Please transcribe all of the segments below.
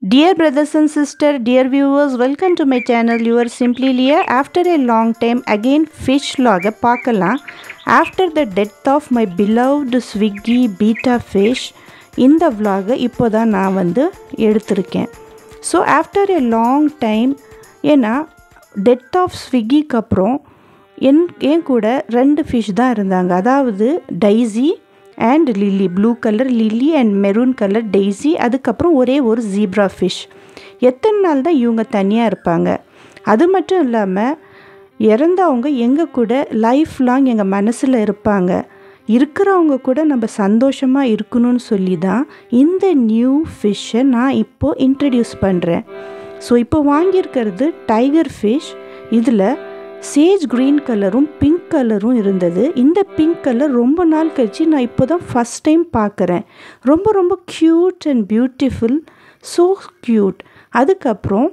Dear brothers and sisters, dear viewers, welcome to my channel. You are simply Leah. After a long time, again fish log பார்க்கலாம் After the death of my beloved Swiggy beta fish, இந்த vlog இப்போ தான் நான் வந்து எடுத்திருக்கேன் so after a long time ஏன்னா death of ஸ்விக்கிக்கு அப்புறம் என் என் கூட ரெண்டு ஃபிஷ் தான் இருந்தாங்க அதாவது Daisy and Lily blue colour Lily and maroon colour Daisy அதுக்கப்புறம் ஒரே ஒரு ஜீப்ரா ஃபிஷ் எத்தனை நாள் தான் இவங்க தனியாக இருப்பாங்க அது மட்டும் இல்லாமல் இறந்தவங்க எங்கள் கூட லைஃப் லாங் எங்கள் மனசில் இருப்பாங்க இருக்கிறவங்க கூட நம்ம சந்தோஷமாக இருக்கணும்னு சொல்லி தான் இந்த நியூ ஃபிஷ்ஷை நான் இப்போது இன்ட்ரடியூஸ் பண்ணுறேன் ஸோ இப்போ வாங்கியிருக்கிறது டைகர் ஃபிஷ் இதில் சேஜ் க்ரீன் கலரும் பிங்க் கலரும் இருந்தது இந்த பிங்க் கலர் ரொம்ப நாள் கழிச்சு நான் இப்போ தான் ஃபஸ்ட் டைம் பார்க்குறேன் ரொம்ப ரொம்ப cute and beautiful so cute அதுக்கப்புறம்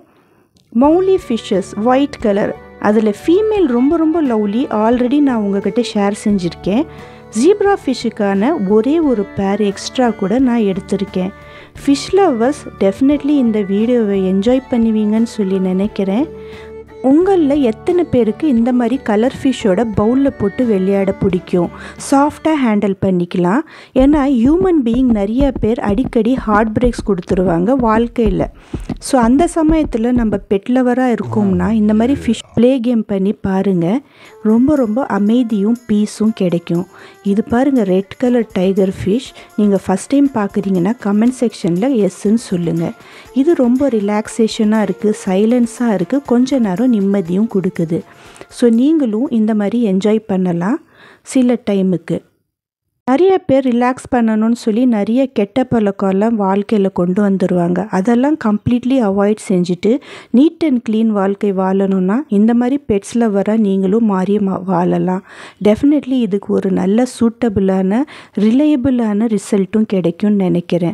மௌலி ஃபிஷ்ஷஸ் ஒயிட் கலர் அதில் ஃபீமேல் ரொம்ப ரொம்ப லவ்லி ஆல்ரெடி நான் உங்ககிட்ட ஷேர் செஞ்சுருக்கேன் ஜீப்ரா ஃபிஷ்ஷுக்கான ஒரே ஒரு பேர் எக்ஸ்ட்ரா கூட நான் எடுத்திருக்கேன் ஃபிஷ் லவ்வர்ஸ் டெஃபினெட்லி இந்த வீடியோவை என்ஜாய் பண்ணுவீங்கன்னு சொல்லி நினைக்கிறேன் உங்களில் எத்தனை பேருக்கு இந்த மாதிரி கலர் ஃபிஷ்ஷோட பவுலில் போட்டு விளையாட பிடிக்கும் சாஃப்டாக ஹேண்டில் பண்ணிக்கலாம் ஏன்னா ஹியூமன் பீயிங் நிறைய பேர் அடிக்கடி ஹார்ட் பிரேக்ஸ் கொடுத்துருவாங்க வாழ்க்கையில் ஸோ அந்த சமயத்தில் நம்ம பெட்லவராக இருக்கோம்னா இந்த மாதிரி ஃபிஷ் ப்ளே கேம் பண்ணி பாருங்கள் ரொம்ப ரொம்ப அமைதியும் பீஸும் கிடைக்கும் இது பாருங்கள் ரெட் கலர் டைகர் ஃபிஷ் நீங்கள் ஃபஸ்ட் டைம் பார்க்குறீங்கன்னா கமெண்ட் செக்ஷனில் எஸ்ன்னு சொல்லுங்கள் இது ரொம்ப ரிலாக்ஸேஷனாக இருக்குது சைலன்ஸாக இருக்குது கொஞ்ச நேரம் நிம்மதியும் கொடுக்குது ஸோ நீங்களும் இந்த மாதிரி என்ஜாய் பண்ணலாம் சில டைமுக்கு நிறைய பேர் ரிலாக்ஸ் பண்ணணும்னு சொல்லி நிறைய கெட்ட பழக்கம்லாம் வாழ்க்கையில் கொண்டு வந்துடுவாங்க அதெல்லாம் கம்ப்ளீட்லி அவாய்ட் செஞ்சுட்டு நீட் அண்ட் க்ளீன் வாழ்க்கை வாழணும்னா இந்த மாதிரி பெட்ஸில் வர நீங்களும் மாறி வாழலாம் டெஃபினெட்லி இதுக்கு ஒரு நல்ல சூட்டபிளான ரிலையபிளான ரிசல்ட்டும் கிடைக்கும்னு நினைக்கிறேன்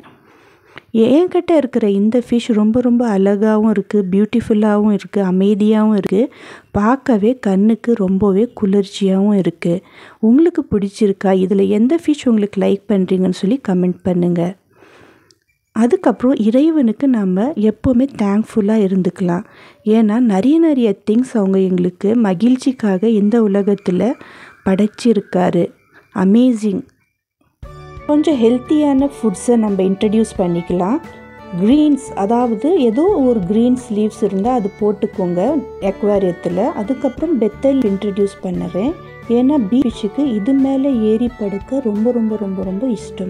என்கிட்ட இருக்கிற இந்த ஃபிஷ் ரொம்ப ரொம்ப அழகாகவும் இருக்குது பியூட்டிஃபுல்லாகவும் இருக்குது அமைதியாகவும் இருக்குது பார்க்கவே கண்ணுக்கு ரொம்பவே குளிர்ச்சியாகவும் இருக்குது உங்களுக்கு பிடிச்சிருக்கா இதில் எந்த ஃபிஷ் உங்களுக்கு லைக் பண்ணுறீங்கன்னு சொல்லி கமெண்ட் பண்ணுங்கள் அதுக்கப்புறம் இறைவனுக்கு நம்ம எப்போவுமே தேங்க்ஃபுல்லாக இருந்துக்கலாம் ஏன்னா நிறைய நிறைய திங்ஸ் அவங்க எங்களுக்கு மகிழ்ச்சிக்காக இந்த உலகத்தில் படைச்சிருக்காரு அமேசிங் கொஞ்சம் ஹெல்த்தியான ஃபுட்ஸை நம்ம இன்ட்ரடியூஸ் பண்ணிக்கலாம் க்ரீன்ஸ் அதாவது ஏதோ ஒரு க்ரீன்ஸ் லீவ்ஸ் இருந்தால் அது போட்டுக்கோங்க எக்வாரியத்தில் அதுக்கப்புறம் பெத்தல் இன்ட்ரடியூஸ் பண்ணுறேன் ஏன்னா பீச்சுக்கு இது மேலே ஏறி படுக்க ரொம்ப ரொம்ப ரொம்ப ரொம்ப இஷ்டம்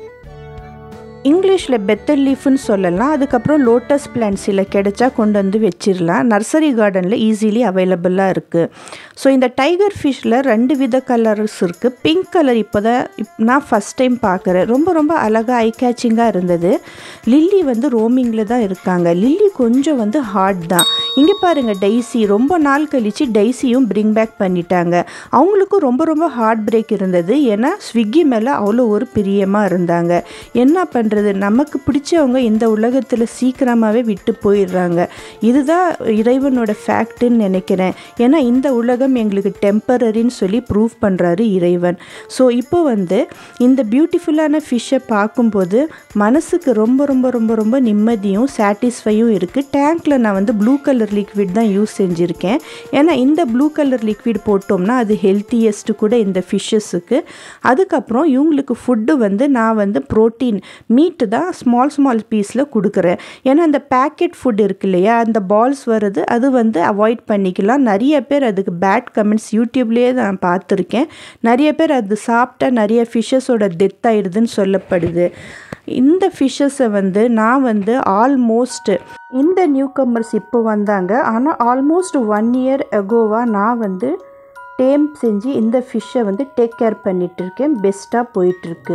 இங்கிலீஷில் பெத்தல் லீஃப்னு சொல்லலாம் அதுக்கப்புறம் லோட்டஸ் பிளான்ஸ் சில கிடைச்சா கொண்டு வந்து வச்சிடலாம் நர்சரி கார்டனில் ஈஸிலி அவைலபிளாக இருக்குது ஸோ இந்த டைகர் ஃபிஷ்ஷில் ரெண்டு வித கலர்ஸ் இருக்குது பிங்க் கலர் இப்போ தான் நான் ஃபஸ்ட் டைம் பார்க்குறேன் ரொம்ப ரொம்ப அழகாக ஐ கேச்சிங்காக இருந்தது லில்லி வந்து ரோமிங்கில் தான் இருக்காங்க லில்லி கொஞ்சம் வந்து ஹார்ட் தான் இங்கே பாருங்கள் டைசி ரொம்ப நாள் கழித்து டைசியும் பிரிங் பேக் பண்ணிட்டாங்க அவங்களுக்கும் ரொம்ப ரொம்ப ஹார்ட் பிரேக் இருந்தது ஏன்னா ஸ்விக்கி மேலே அவ்வளோ ஒரு பிரியமாக இருந்தாங்க என்ன பண்ணுறது நமக்கு பிடிச்சவங்க இந்த உலகத்தில் சீக்கிரமாகவே விட்டு போயிடுறாங்க இதுதான் இறைவனோட ஃபேக்ட்டுன்னு நினைக்கிறேன் ஏன்னா இந்த உலகம் எங்களுக்கு டெம்பரரின்னு சொல்லி ப்ரூவ் பண்ணுறாரு இறைவன் ஸோ இப்போ வந்து இந்த பியூட்டிஃபுல்லான ஃபிஷ்ஷை பார்க்கும்போது மனசுக்கு ரொம்ப ரொம்ப ரொம்ப ரொம்ப நிம்மதியும் சாட்டிஸ்ஃபையும் இருக்குது டேங்க்கில் நான் வந்து ப்ளூ கலர் லிக்விட் தான் யூஸ் செஞ்சுருக்கேன் ஏன்னா இந்த ப்ளூ கலர் லிக்விட் போட்டோம்னா அது ஹெல்த்தியஸ்ட்டு கூட இந்த ஃபிஷ்ஷஸுக்கு அதுக்கப்புறம் இவங்களுக்கு ஃபுட்டு வந்து நான் வந்து ப்ரோட்டீன் மீட்டு தான் ஸ்மால் ஸ்மால் பீஸில் கொடுக்குறேன் ஏன்னா அந்த பேக்கெட் ஃபுட் இருக்கு இல்லையா அந்த பால்ஸ் வருது அது வந்து அவாய்ட் பண்ணிக்கலாம் நிறைய பேர் அதுக்கு பேட் கமெண்ட்ஸ் யூடியூப்லேயே நான் பார்த்துருக்கேன் நிறைய பேர் அது சாப்பிட்டா நிறைய ஃபிஷ்ஷஸோட டெத் ஆயிடுதுன்னு சொல்லப்படுது இந்த ஃபிஷ்ஷஸை வந்து நான் வந்து ஆல்மோஸ்ட் இந்த நியூ கம்மர்ஸ் இப்போ வந்தாங்க ஆனால் ஆல்மோஸ்ட் ஒன் இயர் அகோவாக நான் வந்து டேம் செஞ்சு இந்த ஃபிஷ்ஷை வந்து டேக் கேர் பண்ணிகிட்டு இருக்கேன் பெஸ்ட்டாக போயிட்டுருக்கு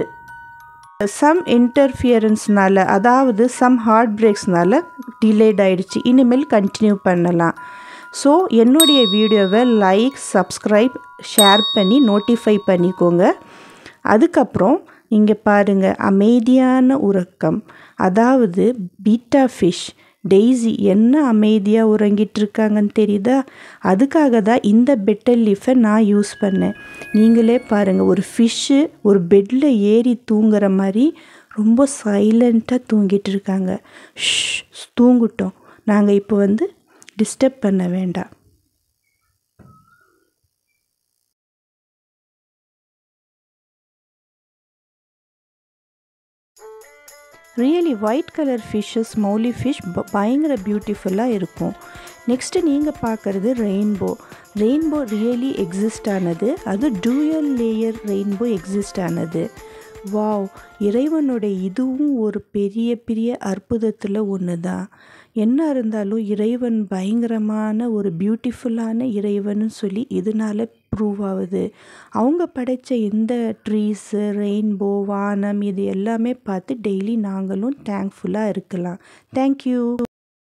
சம் இன்டர்ஃபியரன்ஸ்னால அதாவது சம் ஹார்ட் பிரேக்ஸ்னால டிலேட் ஆயிடுச்சு இனிமேல் கண்டினியூ பண்ணலாம் ஸோ என்னுடைய வீடியோவை லைக் சப்ஸ்கிரைப் ஷேர் பண்ணி நோட்டிஃபை பண்ணிக்கோங்க அதுக்கப்புறம் இங்கே பாருங்கள் அமைதியான உறக்கம் அதாவது பீட்டா ஃபிஷ் டெய்ஸி என்ன அமைதியாக உறங்கிட்டு இருக்காங்கன்னு தெரியுதா அதுக்காக தான் இந்த பெட்டல் லீஃபை நான் யூஸ் பண்ணேன் நீங்களே பாருங்கள் ஒரு ஃபிஷ்ஷு ஒரு பெட்டில் ஏறி தூங்குற மாதிரி ரொம்ப சைலண்ட்டாக தூங்கிட்டு இருக்காங்க ஷ் தூங்கட்டும் நாங்கள் இப்போ வந்து டிஸ்டர்ப் பண்ண வேண்டாம் really white colour fishes molly fish பயங்கர பியூட்டிஃபுல்லாக இருக்கும் நெக்ஸ்ட்டு நீங்கள் பார்க்குறது ரெயின்போ ரெயின்போ ரியலி எக்ஸிஸ்ட் ஆனது அது டூயல் லேயர் ரெயின்போ எக்ஸிஸ்ட் ஆனது வாவ் இறைவனுடைய இதுவும் ஒரு பெரிய பெரிய அற்புதத்தில் ஒன்று தான் என்ன இருந்தாலும் இறைவன் பயங்கரமான ஒரு பியூட்டிஃபுல்லான இறைவன் சொல்லி இதனால ப்ரூவ் ஆகுது அவங்க படைத்த இந்த ட்ரீஸு ரெயின்போ வானம் இது எல்லாமே பார்த்து டெய்லி நாங்களும் தேங்க்ஃபுல்லாக இருக்கலாம் தேங்க்யூ